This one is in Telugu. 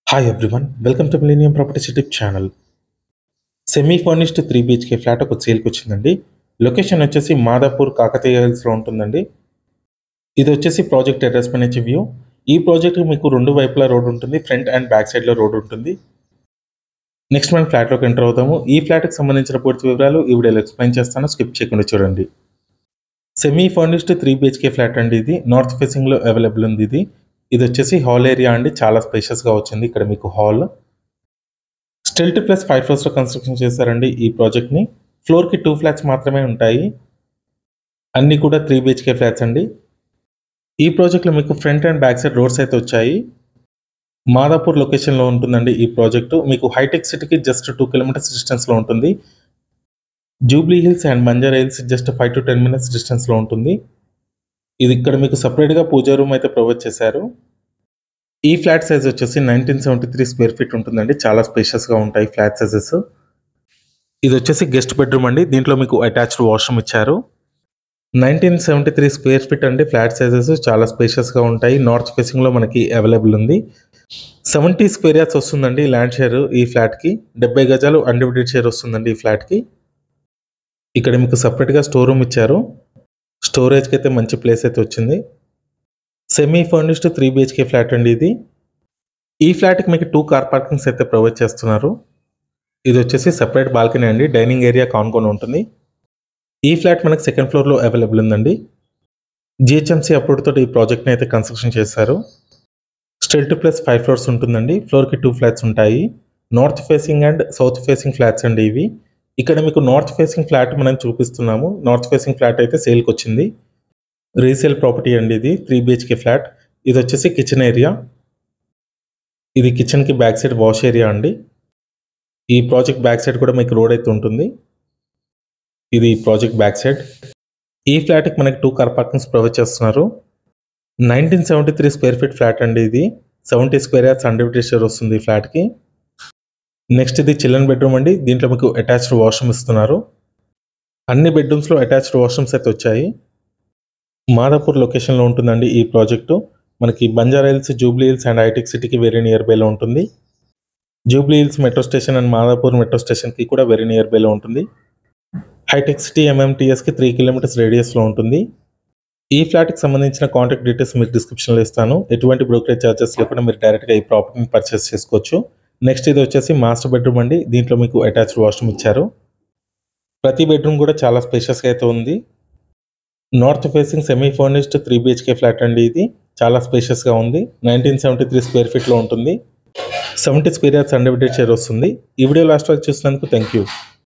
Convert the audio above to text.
hi everyone welcome to Millennium Properties YouTube channel semi furnished three BHK flat ఒక సేల్కి వచ్చిందండి లొకేషన్ వచ్చేసి మాదాపూర్ కాకతీయ హిల్స్లో ఉంటుందండి ఇది వచ్చేసి ప్రాజెక్ట్ అడ్రస్ పై నుంచి వ్యూ ఈ ప్రాజెక్ట్ మీకు రెండు వైపులా రోడ్ ఉంటుంది ఫ్రంట్ అండ్ బ్యాక్ సైడ్లో రోడ్ ఉంటుంది నెక్స్ట్ మనం ఫ్లాట్లోకి ఎంటర్ అవుతాము ఈ ఫ్లాట్కి సంబంధించిన పూర్తి వివరాలు ఈ వీడియోలో ఎక్స్ప్లెయిన్ చేస్తాను స్కిప్ చేయకుండా చూడండి semi furnished three BHK flat అండి ఇది నార్త్ ఫేసింగ్లో అవైలబుల్ ఉంది ఇది ఇది వచ్చేసి హాల్ ఏరియా అండి చాలా స్పేషియస్గా వచ్చింది ఇక్కడ మీకు హాల్ స్టిల్ట్ ప్లస్ ఫైవ్ ఫ్లోర్స్లో కన్స్ట్రక్షన్ చేశారండి ఈ ప్రాజెక్ట్ని ఫ్లోర్కి టూ ఫ్లాట్స్ మాత్రమే ఉంటాయి అన్నీ కూడా త్రీ బిహెచ్కే ఫ్లాట్స్ అండి ఈ ప్రాజెక్ట్లో మీకు front and back side roads అయితే వచ్చాయి మాదాపూర్ లొకేషన్లో ఉంటుందండి ఈ ప్రాజెక్టు మీకు హైటెక్ సిటీకి జస్ట్ టూ కిలోమీటర్స్ డిస్టెన్స్లో ఉంటుంది Jubilee Hills and Banjara Hills just five to ten minutes డిస్టెన్స్లో ఉంటుంది ఇది ఇక్కడ మీకు సపరేట్గా పూజా రూమ్ అయితే ప్రొవైడ్ చేశారు ఈ ఫ్లాట్ సైజ్ వచ్చేసి nineteen seventy three square feet ఉంటుందండి చాలా స్పేషియస్గా ఉంటాయి ఫ్లాట్ సైజెస్ ఇది వచ్చేసి గెస్ట్ బెడ్రూమ్ అండి దీంట్లో మీకు అటాచ్డ్ వాష్రూమ్ ఇచ్చారు nineteen seventy three square feet అండి ఫ్లాట్ సైజెస్ చాలా స్పేషియస్గా ఉంటాయి నార్త్ ఫేసింగ్లో మనకి అవైలబుల్ ఉంది సెవెంటీ స్క్వేర్ యార్డ్స్ వస్తుందండి ల్యాండ్ షేర్ ఈ ఫ్లాట్కి డెబ్బై గజాలు అన్డివిడెడ్ షేర్ వస్తుందండి ఈ ఫ్లాట్కి ఇక్కడ మీకు సపరేట్గా స్టోర్ రూమ్ ఇచ్చారు స్టోరేజ్కి అయితే మంచి ప్లేస్ అయితే వచ్చింది semi furnished three BHK flat అండి ఇది ఈ ఫ్లాట్కి మీకు టూ కార్ పార్కింగ్స్ అయితే ప్రొవైడ్ చేస్తున్నారు ఇది వచ్చేసి సెపరేట్ బాల్కనీ అండి డైనింగ్ ఏరియా కానుకొని ఉంటుంది ఈ ఫ్లాట్ మనకి సెకండ్ ఫ్లోర్లో అవైలబుల్ ఉందండి జిహెచ్ఎంసీ అప్రూవ్ తోటి ఈ ప్రాజెక్ట్ని అయితే కన్స్ట్రక్షన్ చేశారు స్టిల్ట్ ప్లస్ ఫైవ్ ఫ్లోర్స్ ఉంటుందండి ఫ్లోర్కి టూ ఫ్లాట్స్ ఉంటాయి north facing and south facing flats అండి ఇవి ఇక్కడ మీకు నార్త్ ఫేసింగ్ ఫ్లాట్ మనం చూపిస్తున్నాము నార్త్ ఫేసింగ్ ఫ్లాట్ అయితే సేల్కి వచ్చింది రీసేల్ ప్రాపర్టీ అండి ఇది త్రీ బిహెచ్కే ఫ్లాట్ ఇది వచ్చేసి కిచెన్ ఏరియా ఇది కిచెన్కి బ్యాక్ సైడ్ వాష్ ఏరియా అండి ఈ ప్రాజెక్ట్ బ్యాక్ సైడ్ కూడా మీకు రోడ్ అయితే ఉంటుంది ఇది ప్రాజెక్ట్ బ్యాక్ సైడ్ ఈ ఫ్లాట్కి మనకి టూ కార్ పార్కింగ్స్ ప్రొవైడ్ చేస్తున్నారు nineteen seventy three square feet flat అండి ఇది seventy square yards hundred share వస్తుంది ఈ ఫ్లాట్కి నెక్స్ట్ ఇది చిల్డ్రన్ బెడ్రూమ్ అండి దీంట్లో మీకు అటాచ్డ్ వాష్రూమ్ ఇస్తున్నారు అన్ని బెడ్రూమ్స్లో అటాచ్డ్ వాష్రూమ్స్ అయితే వచ్చాయి మాదాపూర్ లొకేషన్లో ఉంటుందండి ఈ ప్రాజెక్టు మనకి బంజారా హిల్స్ జూబ్లీ హిల్స్ అండ్ హైటెక్ సిటీకి వెరీ నియర్ బైలో ఉంటుంది Jubilee Hills metro station and Madhapur metro స్టేషన్కి కూడా వెరీ నియర్ బైలో ఉంటుంది హైటెక్ సిటీ ఎంఎంటీఎస్కి త్రీ కిలోమీటర్స్ రేడియస్లో ఉంటుంది ఈ ఫ్లాట్కి సంబంధించిన కాంటాక్ట్ డీటెయిల్స్ మీకు డిస్క్రిప్షన్లో ఇస్తాను ఎటువంటి బ్రోకరేజ్ ఛార్జెస్ లేకుండా మీరు డైరెక్ట్గా ఈ ప్రాపర్టీని పర్చేస్ చేసుకోవచ్చు నెక్స్ట్ ఇది వచ్చేసి మాస్టర్ బెడ్రూమ్ అండి దీంట్లో మీకు అటాచ్డ్ వాష్రూమ్ ఇచ్చారు ప్రతి బెడ్రూమ్ కూడా చాలా స్పేషియస్గా అయితే ఉంది north facing semi furnished three BHK flat అండి ఇది చాలా స్పేషియస్గా ఉంది నైన్టీన్ సెవెంటీ త్రీ స్క్వేర్ ఫీట్లో ఉంటుంది seventy square yards undivided share వస్తుంది ఈ వీడియో లాస్ట్ వరకు చూసినందుకు థ్యాంక్ యూ